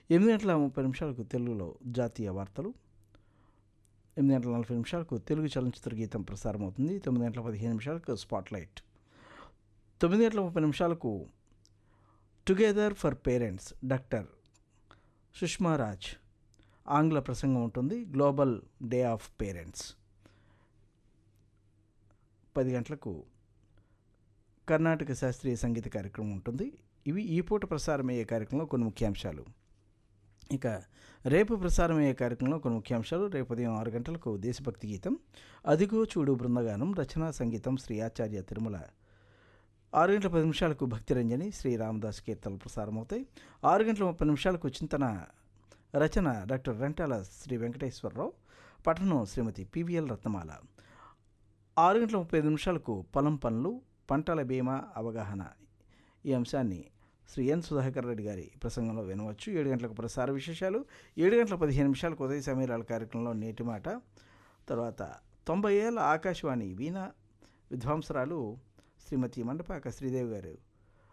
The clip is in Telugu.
ఎనిమిది గంటల ముప్పై నిమిషాలకు తెలుగులో జాతీయ వార్తలు ఎనిమిది గంటల నలభై నిమిషాలకు తెలుగు చలనచిత్ర గీతం ప్రసారం అవుతుంది తొమ్మిది గంటల పదిహేను నిమిషాలకు స్పాట్లైట్ తొమ్మిది గంటల ముప్పై నిమిషాలకు together for parents doctor Sushma Raj ఆంగ్ల ప్రసంగం ఉంటుంది గ్లోబల్ డే ఆఫ్ పేరెంట్స్ పది గంటలకు కర్ణాటక శాస్త్రీయ సంగీత కార్యక్రమం ఉంటుంది ఇవి ఈ పూట ప్రసారమయ్యే కార్యక్రమంలో కొన్ని ముఖ్యాంశాలు ఇక రేపు ప్రసారమయ్యే కార్యక్రమంలో కొన్ని ముఖ్యాంశాలు రేపు ఉదయం ఆరు గంటలకు దేశభక్తి గీతం అదిగో చూడు బృందగానం రచనా సంగీతం శ్రీ ఆచార్య తిరుమల ఆరు గంటల పది నిమిషాలకు భక్తిరంజని శ్రీ రామదాస్ కీర్తనలు ప్రసారమవుతాయి ఆరు గంటల ముప్పై నిమిషాలకు చింతన రచన డాక్టర్ రెంటాల శ్రీ వెంకటేశ్వరరావు పఠనం శ్రీమతి పివిఎల్ రత్నమాల ఆరు గంటల ముప్పై ఐదు నిమిషాలకు పొలం పనులు పంటల బీమా అవగాహన ఈ అంశాన్ని శ్రీ ఎన్ సుధాకర్ రెడ్డి గారి ప్రసంగంలో వినవచ్చు ఏడు గంటలకు ప్రసార విశేషాలు ఏడు గంటల పదిహేను నిమిషాలకు ఉదయ సమీరాల కార్యక్రమంలో నేటి మాట తర్వాత తొంభై ఏళ్ళ ఆకాశవాణి వీణ విద్వాంసరాలు శ్రీమతి మండపాక శ్రీదేవి గారు